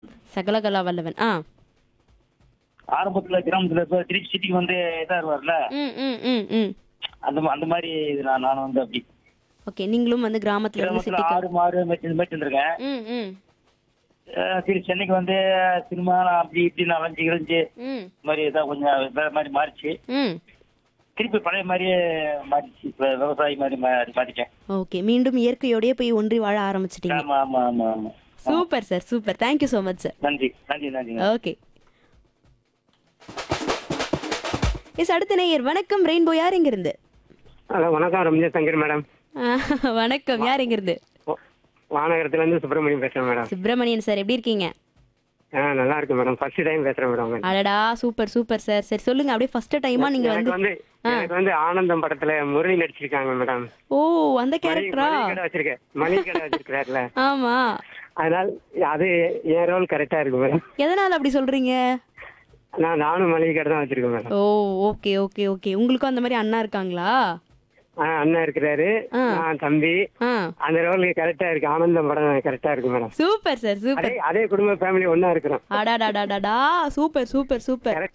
சகலகலா வல்லவன் ஆ ஆரம்பத்துல கிராமத்துல இப்ப திருச்சி சிட்டிக்கு வந்து இதா இருவார்ல ம் ம் ம் ம் அந்த மா- அந்த மாதிரி இது நான் நான் வந்து அப்படி ஓகே நீங்களும் வந்து கிராமத்துல இருந்து கிராமத்துல சிட்டிக்கு ஆறு மாறு மேய்ச்சி இந்த மாதிரி இருந்திருக்கேன் ம் ம் அஹ் சரி சென்னைக்கு வந்து சினிமா அப்படி இப்படி அலைஞ்சு கிழிஞ்சு ம் இந்த மாதிரி இதான் கொஞ்சம் வேற மாதிரி மாறிச்சு ம் திருப்பி பழைய மாதிரியே மாறிச்சு இப்ப விவசாயி மாதிரி மா- மாறிட்டேன் ஓகே மீண்டும் இயற்கையோடயே போய் ஒன்றி வாழ ஆரம்பிச்சிட்டீங்க ஆமா ஆமா ஆமா ஆமா super sir super thank you so much sir நன்றி நன்றி நன்றி ஓகே எஸ் அடுத்த நேயர் வணக்கம் ரெயின்போ யார் இங்கிருந்து ஹலோ வணக்கம் ரம்யா சங்கர் மேடம் ஆஹ், வணக்கம் யார் இங்கிருந்து வானகரத்துல இருந்து சுப்பிரமணியம் பேசுறேன் மேடம் சுப்பிரமணியன் சார் எப்படி இருக்கீங்க ஆ நல்லா இருக்கு மேடம் ஃபர்ஸ்ட் டைம் பேசுறேன் மேடம் அடடா சூப்பர் சூப்பர் சார் சரி சொல்லுங்க அப்படியே ஃபர்ஸ்ட் டைமா நீங்க எனக்கு வந்து வந்து எனக்கு வந்து ஆனந்தம் படத்துல முரளி நடிச்சிருக்காங்க மேடம் ஓ அந்த மளிகை கேரக்டரா மளிகை கடை வச்சிருக்கேன் மளிகை கடை வச்சிருக்கிறாருல ஆமா அதனால அது என் ரோல் கரெக்டா இருக்கு மேடம் எதனால அப்படி சொல்றீங்க நான் நானும் மளிகை கடை தான் வச்சிருக்கேன் madam oh okay okay okay உங்களுக்கும் அந்த மாதிரி அண்ணா இருக்காங்களா ஆ, அண்ணன் இருக்கிறாரு ஆ. நான் தம்பி ஆ அந்த ரோல் கரெக்டா இருக்கு ஆனந்தம் படம் கரெக்டா இருக்கு மேடம் சூப்பர் சார் சூப்பர் அதே அதே குடும்ப ஃபேமிலி ஒண்ணா இருக்கிறோம் அடாடாடாடாடா சூப்பர் சூப்பர் சூப்பர் Correct.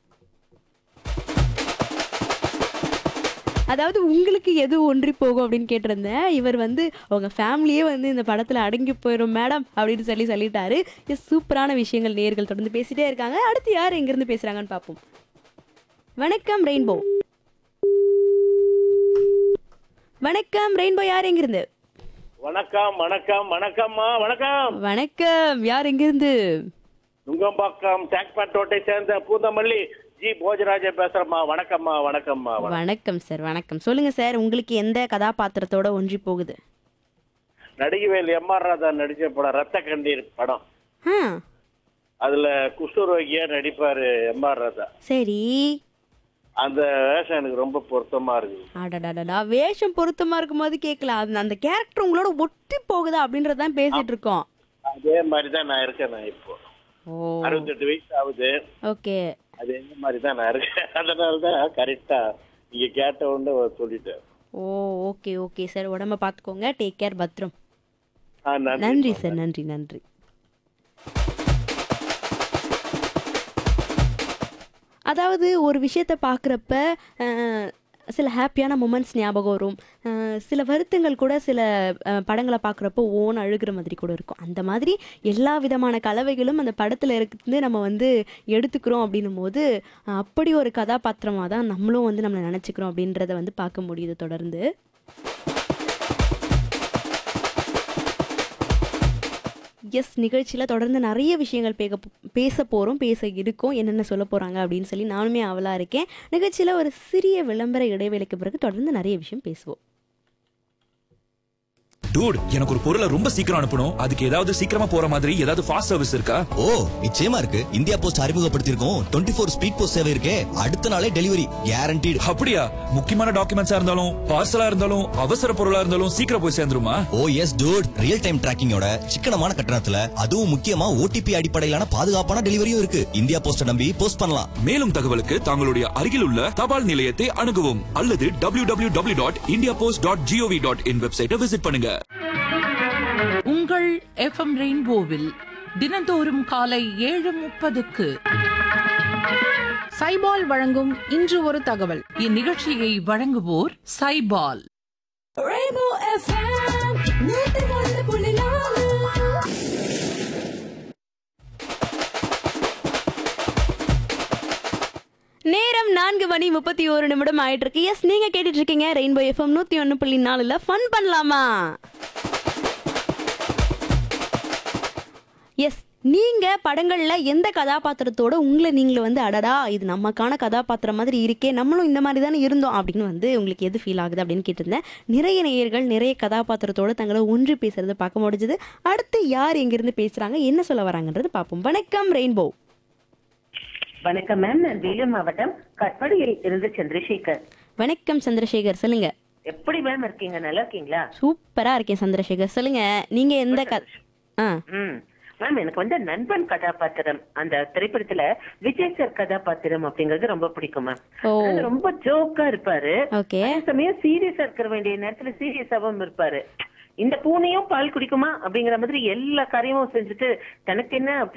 அதாவது உங்களுக்கு எது ஒன்றி போகும் அப்படின்னு கேட்டிருந்தேன் இவர் வந்து உங்க ஃபேமிலியே வந்து இந்த படத்துல அடங்கி போயிடும் மேடம் அப்படின்னு சொல்லி சொல்லிட்டாரு எஸ் சூப்பரான விஷயங்கள் நேர்கள் தொடர்ந்து பேசிட்டே இருக்காங்க அடுத்து யார் எங்கிருந்து பேசுறாங்கன்னு பார்ப்போம் வணக்கம் ரெயின்போ வணக்கம் ரெயின்போ யார் எங்கிருந்து வணக்கம் வணக்கம் வணக்கம்மா வணக்கம் வணக்கம் யார் எங்கிருந்து நுங்கம்பாக்கம் டேக்பாட்டோட்டை சேர்ந்த பூந்தமல்லி ஜி போஜராஜ பேசுறேம்மா வணக்கம்மா வணக்கம்மா வணக்கம். வணக்கம் சார் வணக்கம் சொல்லுங்க சார் உங்களுக்கு எந்த கதாபாத்திரத்தோட ஒன்றி போகுது நடிகவேல் எம் ஆர் ராதா நடிச்ச படம் ரத்த கண்ணீர் படம் ஆ அதுல குஷ்டரோகியா நடிப்பாரு எம் ஆர் ராதா சரி அந்த வேஷம் எனக்கு ரொம்ப பொருத்தமா இருக்கு அடடடடா வேஷம் பொருத்தமா இருக்கும்போது கேட்கல அது அந்த கேரக்டர் உங்களோட ஒட்டி போகுதா அப்படின்றதான் பேசிட்டு இருக்கோம் அதே மாதிரி தான் நான் இருக்கேன் நான் இப்போ ஓ அறுபத்தெட்டு வயசு ஆகுது ஓகே அதே மாதிரி தான் நான் இருக்கேன் அதனால தான் கரெக்டா நீங்க கேட்ட உடனே சொல்லிட்டேன் ஓ ஓகே ஓகே சார் உடம்ப பார்த்துக்கோங்க டேக் கேர் பத்ரம் ஆ, நன்றி நன்றி சார் நன்றி நன்றி அதாவது ஒரு விஷயத்த பார்க்குறப்ப சில ஹாப்பியான மூமெண்ட்ஸ் ஞாபகம் வரும் அஹ், சில வருத்தங்கள் கூட சில அஹ், படங்களை பார்க்குறப்போ ஓன் அழுகிற மாதிரி கூட இருக்கும் அந்த மாதிரி எல்லா விதமான கலவைகளும் அந்த படத்தில் இருந்து நம்ம வந்து எடுத்துக்கிறோம் அப்படின்னும் போது அஹ், அப்படி ஒரு கதாபாத்திரமாக தான் நம்மளும் வந்து நம்மளை நினச்சிக்கிறோம் அப்படின்றத வந்து பார்க்க முடியுது தொடர்ந்து எஸ் நிகழ்ச்சியில் தொடர்ந்து நிறைய விஷயங்கள் பேக பேச போகிறோம் பேச இருக்கோம் என்னென்ன சொல்ல போகிறாங்க அப்படின்னு சொல்லி நானுமே அவளாக இருக்கேன் நிகழ்ச்சியில் ஒரு சிறிய விளம்பர இடைவேளைக்கு பிறகு தொடர்ந்து நிறைய விஷயம் பேசுவோம் டூட் எனக்கு ஒரு பொருளை ரொம்ப சீக்கிரம் அனுப்பணும் அதுக்கு ஏதாவது சீக்கிரமா போற மாதிரி ஏதாவது ஃபாஸ்ட் சர்வீஸ் இருக்கா ஓ நிச்சயமா இருக்கு இந்தியா போஸ்ட் அறிமுகப்படுத்தியிருக்கோம் டுவெண்ட்டி ஃபோர் ஸ்பீட் போஸ்ட் சேவை இருக்கே அடுத்த நாளே டெலிவரி கேரண்டீடு அப்படியா முக்கியமான டாக்குமெண்ட்ஸா இருந்தாலும் பார்சலா இருந்தாலும் அவசர பொருளா இருந்தாலும் சீக்கிரம் போய் சேர்ந்துருமா oh yes dude real time டிராக்கிங்கோட சிக்கனமான கட்டணத்துல அதுவும் முக்கியமா ஓடிபி அடிப்படையிலான பாதுகாப்பான டெலிவரியும் இருக்கு இந்தியா போஸ்ட நம்பி போஸ்ட் பண்ணலாம் மேலும் தகவலுக்கு தங்களுடைய அருகில் உள்ள தபால் நிலையத்தை அணுகவும் அல்லது W W W dot India Post dot gov dot in வெப்சைட்டை விசிட் பண்ணுங்க உங்கள் எஃப்எம் ரெயின்போவில் தினந்தோறும் காலை ஏழு முப்பதுக்கு சைபால் வழங்கும் இன்று ஒரு தகவல் இந்நிகழ்ச்சியை வழங்குவோர் சைபால் நேரம் நான்கு மணி முப்பத்தி ஒரு நிமிடம் ஆயிட்டு இருக்கு எஸ் நீங்க கேட்டுட்டு இருக்கீங்க ரெயின்போ எஃப்எம் நூத்தி ஒன்று புள்ளி நாலுல ஃபன் பண்ணலாமா எஸ் நீங்க படங்கள்ல எந்த கதாபாத்திரத்தோட உங்களை நீங்களே வந்து அடடா இது நமக்கான கதாபாத்திரம் மாதிரி இருக்கே நம்மளும் இந்த மாதிரி தானே இருந்தோம் அப்படின்னு வந்து உங்களுக்கு எது ஃபீல் ஆகுது அப்படின்னு கேட்டிருந்தேன் நிறைய நேயர்கள் நிறைய கதாபாத்திரத்தோட தங்களை ஒன்றி பேசுறத பார்க்க முடிஞ்சது அடுத்து யார் எங்கிருந்து பேசுறாங்க என்ன சொல்ல வராங்கன்றது பார்ப்போம் வணக்கம் ரெயின்போ வணக்கம் மேம் நான் வேலூர் மாவட்டம் கட்படியில் இருந்து சந்திரசேகர் வணக்கம் சந்திரசேகர் சொல்லுங்க எப்படி மேம் இருக்கீங்க நல்லா இருக்கீங்களா சூப்பரா இருக்கேன் சந்திரசேகர் சொல்லுங்க நீங்க எந்த க ஆ ம் மேம் எனக்கு வந்து நண்பன் கதாபாத்திரம் அந்த திரைப்படத்துல விஜய் சார் கதாபாத்திரம் அப்படிங்கிறது ரொம்ப பிடிக்கும் மேம் ஓ அதாவது ரொம்ப ஜோக்கா இருப்பாரு ஓகே அதே சமயம் சீரியஸா இருக்க வேண்டிய நேரத்துல சீரியஸாவும் இருப்பாரு இந்த பூனையும் பால் குடிக்குமா அப்படிங்கிற மாதிரி எல்லா காரியமும் செஞ்சுட்டு தனக்கு என்ன அப்படி